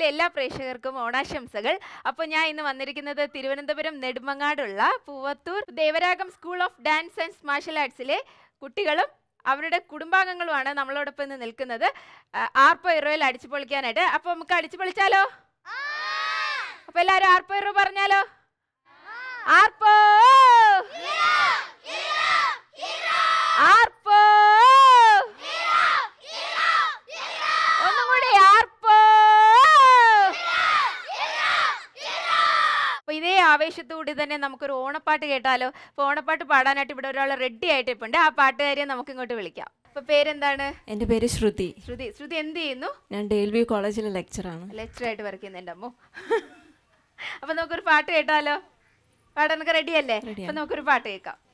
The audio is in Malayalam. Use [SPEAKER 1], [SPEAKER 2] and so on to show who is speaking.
[SPEAKER 1] എല്ലാ പ്രേക്ഷകർക്കും ഓണാശംസകൾ അപ്പോൾ ഞാൻ ഇന്ന് വന്നിരിക്കുന്നത് തിരുവനന്തപുരം നെടുമങ്ങാടുള്ള Poovathur Devaragam school of dance and martial ആർട്സിലെ കുട്ടികളും അവരുടെ കുടുംബാംഗങ്ങളുമാണ് നമ്മളോടൊപ്പം ഇന്ന് നിൽക്കുന്നത് ആ, ആർപ്പോ ഇറോയിൽ അടിച്ചു പൊളിക്കാനായിട്ട് അപ്പോൾ നമുക്ക് അടിച്ചു പൊളിച്ചാലോ അപ്പോൾ എല്ലാവരും ആർപ്പോ ഇറോ പറഞ്ഞാലോ ആർപ്പോ ആർപ്പോ ഒന്നും കൂടി ആർപ്പോ അപ്പൊ ഇതേ ആവേശത്തോടെ തന്നെ നമുക്കൊരു ഓണപ്പാട്ട് കേട്ടാലോ അപ്പൊ ഓണപ്പാട്ട് പാടാനായിട്ട് ഇവിടെ ഒരാൾ റെഡി ആയിട്ട് ഇപ്പൊ ഉണ്ട് ആ പാട്ടുകാരിയെ നമുക്ക് ഇങ്ങോട്ട് വിളിക്കാം അപ്പൊ പേരെന്താണ്
[SPEAKER 2] എൻ്റെ പേര് ശ്രുതി
[SPEAKER 1] ശ്രുതി ശ്രുതി എന്ത് ചെയ്യുന്നു
[SPEAKER 2] ഞാൻ ഡെയിൽവ്യൂ കോളേജിലെ ലെക്ചറാണ്
[SPEAKER 1] ലെക്ചർ ആയിട്ട് വർക്ക് ചെയ്യുന്നുണ്ട് അമ്മോ അപ്പൊ നമുക്കൊരു പാട്ട് കേട്ടാലോ പാടാനൊക്കെ റെഡി അല്ലേ
[SPEAKER 2] Ready
[SPEAKER 1] അപ്പൊ നമുക്കൊരു പാട്ട് കേൾക്കാം